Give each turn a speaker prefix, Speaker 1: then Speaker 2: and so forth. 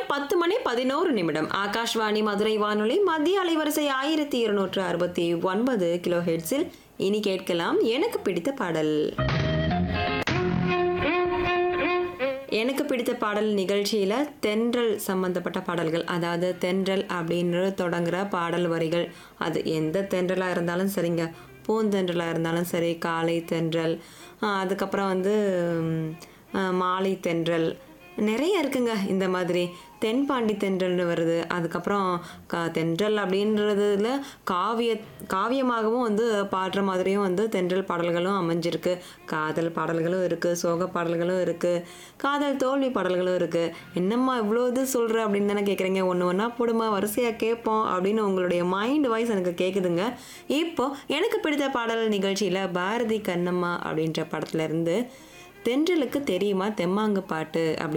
Speaker 1: நேரம் பத்து மணி பதினோரு நிமிடம் ஆகாஷ்வாணி மதுரை வானொலி மத்திய அலைவரிசை ஆயிரத்தி இருநூற்று அறுபத்தி ஒன்பது கிலோ ஹெட்ஸில் இனி கேட்கலாம் எனக்கு பிடித்த பாடல் எனக்கு பிடித்த பாடல் நிகழ்ச்சியில் தென்றல் சம்பந்தப்பட்ட பாடல்கள் அதாவது தென்றல் அப்படின்னு தொடங்குற பாடல் வரிகள் அது எந்த தென்றலாக இருந்தாலும் சரிங்க பூந்தென்றலாக இருந்தாலும் சரி காலை தென்றல் ஆஹ் அதுக்கப்புறம் வந்து ம், ஆஹ் மாலை தென்றல் நிறைய இருக்குங்க இந்த மாதிரி தென்பாண்டி தென்றல்னு வருது அதுக்கப்புறம் க தென்றல் அப்படின்றதுல காவிய காவியமாகவும் வந்து பாடுற மாதிரியும் வந்து தென்றல் பாடல்களும் அமைஞ்சிருக்கு காதல் பாடல்களும் இருக்குது சோக பாடல்களும் இருக்குது காதல் தோல்வி பாடல்களும் இருக்குது என்னம்மா இவ்வளோ இது சொல்கிற அப்படின்னு தானே கேட்குறீங்க ஒன்று ஒன்றா போடுமா வரிசையாக கேட்போம் அப்படின்னு உங்களுடைய மைண்ட் வாய்ஸ் எனக்கு கேட்குதுங்க இப்போ எனக்கு பிடித்த பாடல் நிகழ்ச்சியில் பாரதி கண்ணம்மா அப்படின்ற படத்துல இருந்து தென்றலுக்கு தெரியுமா தெம்மாங்கு பாட்டு அப்படி